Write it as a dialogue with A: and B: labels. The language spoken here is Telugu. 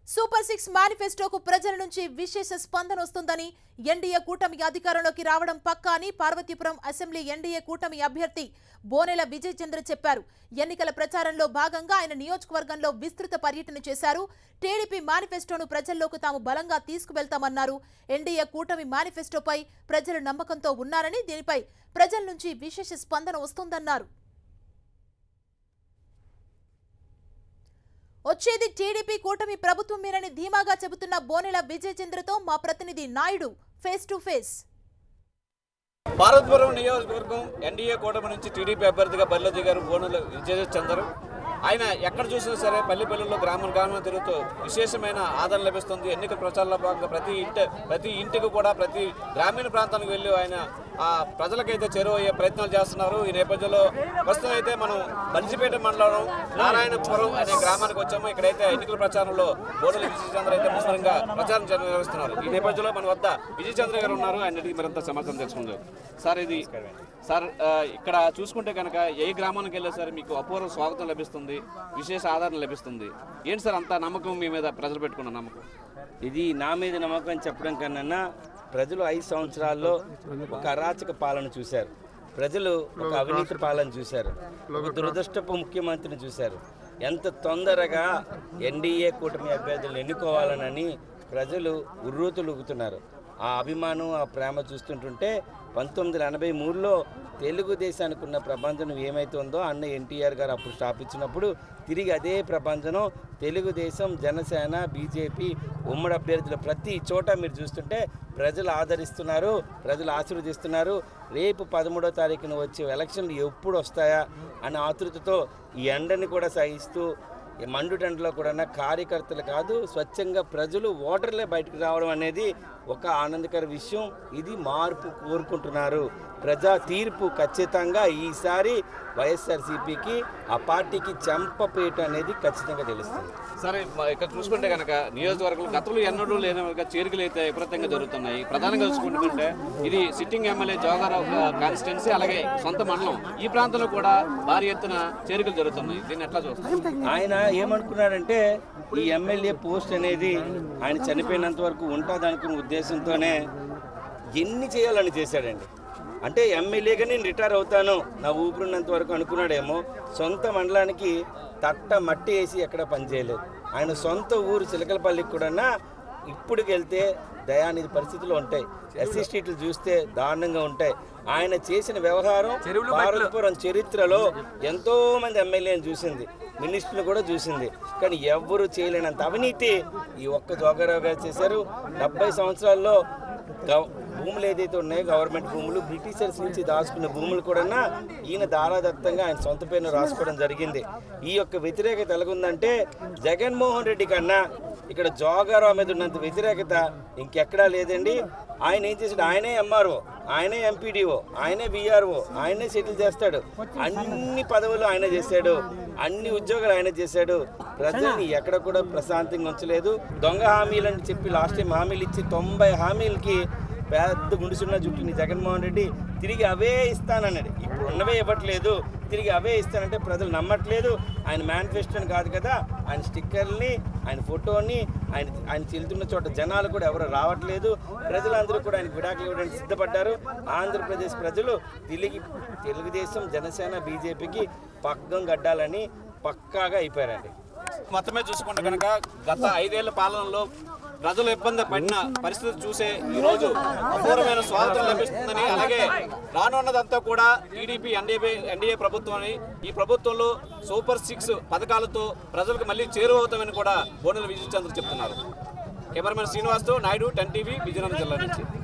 A: సూపర్ సిక్స్ మేనిఫెస్టోకు ప్రజల నుంచి విశేష స్పందన వస్తుందని ఎన్డీఏ కూటమి అధికారంలోకి రావడం పక్కా అని పార్వతీపురం అసెంబ్లీ ఎన్డీఏ కూటమి అభ్యర్థి బోనెల విజయ్ చంద్ర చెప్పారు ఎన్నికల ప్రచారంలో భాగంగా ఆయన నియోజకవర్గంలో విస్తృత పర్యటన చేశారు టీడీపీ మేనిఫెస్టోను ప్రజల్లోకి తాము బలంగా తీసుకువెళ్తామన్నారు ఎన్డీఏ కూటమి మేనిఫెస్టోపై ప్రజలు నమ్మకంతో ఉన్నారని దీనిపై ప్రజల నుంచి విశేష స్పందన వస్తుందన్నారు వచ్చేది టీడీపీ కూటమి ప్రభుత్వమేనని ధీమాగా చెబుతున్న బోనెల విజయ్ చంద్రతో మా ప్రతినిధి Naidu face to face
B: Bharatapuram నియోజకవర్గం ఎన్డీఏ కూటమి నుంచి టీడీపీ అభ్యర్థిగా బరిలో దిగారు బోనుల విజయ చందర్ ఆయన ఎక్కడ చూసినా సరే పల్లె పల్లెల్లో గ్రామం గ్రామం తిరుగుతూ విశేషమైన ఆదరణ లభిస్తుంది ఎన్నికల ప్రచారంలో భాగంగా ప్రతి ఇంటి ప్రతి ఇంటికి కూడా ప్రతి గ్రామీణ ప్రాంతానికి వెళ్ళి ఆయన ఆ ప్రజలకైతే చేరువయ్యే ప్రయత్నాలు చేస్తున్నారు ఈ నేపథ్యంలో ప్రస్తుతం అయితే మనం బలిజిపేట మండలం నారాయణపురం అనే గ్రామానికి వచ్చాము ఇక్కడైతే ఎన్నికల ప్రచారంలో బోడల విజయచంద్ర అయితే ముమ్మరంగా ప్రచారం నిర్వహిస్తున్నారు ఈ నేపథ్యంలో మన వద్ద విజయచంద్ర గారు ఉన్నారు ఆయన అడిగి మరింత సమాచారం తెలుసుకుందాం సార్ ఇది సార్ ఆ, ఇక్కడ చూసుకుంటే కనుక ఏ గ్రామానికి వెళ్ళే సార్ మీకు అపూర్వ స్వాగతం లభిస్తుంది విశేష ఆదరణ లభిస్తుంది ఏంటి సార్ అంత నమ్మకం మీ మీద ప్రజలు పెట్టుకున్న నమ్మకం
C: ఇది నా మీద నమ్మకం చెప్పడం కన్నా ప్రజలు ఐదు సంవత్సరాల్లో ఒక అరాచక పాలన చూశారు ప్రజలు ఒక అవినీతి పాలన చూశారు ఒక దురదృష్టపు ముఖ్యమంత్రిని చూశారు ఎంత తొందరగా ఎన్డీఏ కూటమి అభ్యర్థులను ఎన్నుకోవాలనని ప్రజలు ఉర్రూతులుగుతున్నారు ఆ అభిమానం ఆ ప్రేమ చూస్తుంటుంటే పంతొమ్మిది వందల ఎనభై మూడులో తెలుగుదేశానికి ఉన్న ప్రపంచం ఏమైతే ఉందో అన్న ఎన్టీఆర్ గారు అప్పుడు స్థాపించినప్పుడు తిరిగి అదే ప్రపంచం తెలుగుదేశం జనసేన బీజేపీ ఉమ్మడి అభ్యర్థులు ప్రతి చోట మీరు చూస్తుంటే ప్రజలు ఆదరిస్తున్నారు ప్రజలు ఆశీర్వదిస్తున్నారు రేపు పదమూడో తారీఖున వచ్చే ఎలక్షన్లు ఎప్పుడు వస్తాయా అనే ఆతృతతో ఈ ఎండని కూడా సహిస్తూ ఈ మండుటెండలో కూడా కార్యకర్తలు కాదు స్వచ్ఛంగా ప్రజలు ఓటర్లే బయటకు రావడం అనేది ఒక ఆనందకర విషయం ఇది మార్పు కోరుకుంటున్నారు ప్రజా తీర్పు ఖచ్చితంగా ఈసారి వైఎస్ఆర్సీపీకి ఆ పార్టీకి చెంపపేట అనేది ఖచ్చితంగా తెలుస్తుంది
B: సరే మ- ఇక్కడ చూసుకుంటే కనుక నియోజకవర్గంలో గతంలో ఎన్నడూ లేని విధంగా చేరికలు అయితే విపరీతంగా జరుగుతున్నాయి ప్రధానంగా చూసుకుంటుంటే ఇది సిట్టింగ్ ఎమ్మెల్యే జోగారావు కాన్స్టిట్యున్సీ అలాగే సొంత మండలం ఈ ప్రాంతంలో కూడా భారీ ఎత్తున చేరికలు జరుగుతున్నాయి దీన్ని ఎట్లా చూస్తారు
C: ఆయన ఏమనుకున్నాడంటే ఈ ఎమ్మెల్యే పోస్ట్ అనేది ఆయన చనిపోయినంత వరకు ఉంటుంది అనుకున్న ఉద్దేశంతోనే ఎన్ని చేయాలని చేశాడండి అంటే ఎమ్మెల్యేగా నేను రిటైర్ అవుతాను నా ఊపిరినంత వరకు అనుకున్నాడేమో సొంత మండలానికి తట్ట మట్టి వేసి ఎక్కడ పనిచేయలేదు ఆయన సొంత ఊరు చిలకలపల్లికి కూడా ఇప్పటికి వెళ్తే దయానిధి పరిస్థితులు ఉంటాయి ఎస్సీ స్ట్రీట్లు చూస్తే దారుణంగా ఉంటాయి ఆయన చేసిన వ్యవహారం భారతపురం చరిత్రలో ఎంతో మంది ఎమ్మెల్యేని చూసింది మినిస్టర్లు కూడా చూసింది కానీ ఎవ్వరూ చేయలేనంత అవినీతి ఈ ఒక్క జోగారావు గారు చేశారు డెబ్బై సంవత్సరాల్లో గవ- భూములు ఏదైతే ఉన్నాయో గవర్నమెంట్ భూములు బ్రిటిషర్స్ నుంచి దాచుకున్న భూములు కూడా ఈయన దారాదత్తంగా ఆయన సొంత పేరును రాసుకోవడం జరిగింది ఈ యొక్క వ్యతిరేకత ఎలాగుందంటే జగన్మోహన్ రెడ్డి కన్నా ఇక్కడ జోగారావు మీద ఉన్నంత వ్యతిరేకత ఇంకెక్కడా లేదండి ఆయన ఏం చేశాడు ఆయనే ఎంఆర్ఓ ఆయనే ఎంపీడీఓ ఆయనే బీఆర్ఓ ఆయనే సెటిల్ చేస్తాడు అన్ని పదవులు ఆయన చేశాడు అన్ని ఉద్యోగాలు ఆయన చేశాడు ప్రజల్ని ఎక్కడ కూడా ప్రశాంతంగా ఉంచలేదు దొంగ హామీలని చెప్పి లాస్ట్ టైం హామీలు ఇచ్చి తొంభై హామీలకి పెద్ద గుండుసున్న జుట్టుని జగన్మోహన్ రెడ్డి తిరిగి అవే ఇస్తానన్నాడు ఇప్పుడు ఉన్నవే ఇవ్వట్లేదు తిరిగి అవే ఇస్తానంటే ప్రజలు నమ్మట్లేదు ఆయన మేనిఫెస్టోని కాదు కదా ఆయన స్టిక్కర్ని ఆయన ఫోటోని ఆయన ఆయన చెల్లుతున్న చోట జనాలు కూడా ఎవరు రావట్లేదు ప్రజలందరూ కూడా ఆయనకు విడాకులు ఇవ్వడానికి సిద్ధపడ్డారు ఆంధ్రప్రదేశ్ ప్రజలు తిరిగి తెలుగుదేశం జనసేన బీజేపీకి పగ్గం గడ్డాలని పక్కాగా అయిపోయారండి
B: మొత్తమే చూసుకుంటే కనుక గత ఐదేళ్ల పాలనలో ప్రజలు ఇబ్బంది పడిన పరిస్థితి చూసే ఈ రోజు అపూర్వమైన స్వాగతం లభిస్తుందని అలాగే రానున్నదంతా కూడా టీడీపీ ఎన్డీఏ ఎన్డీఏ ప్రభుత్వం అని ఈ ప్రభుత్వంలో సూపర్ సిక్స్ పథకాలతో ప్రజలకు మళ్ళీ చేరువవుతామని కూడా బోనెల విజయచంద్ర చెప్తున్నారు కెమెరామెన్ శ్రీనివాస్తో నాయుడు టెన్ టీవీ విజయనగరం జిల్లా నుంచి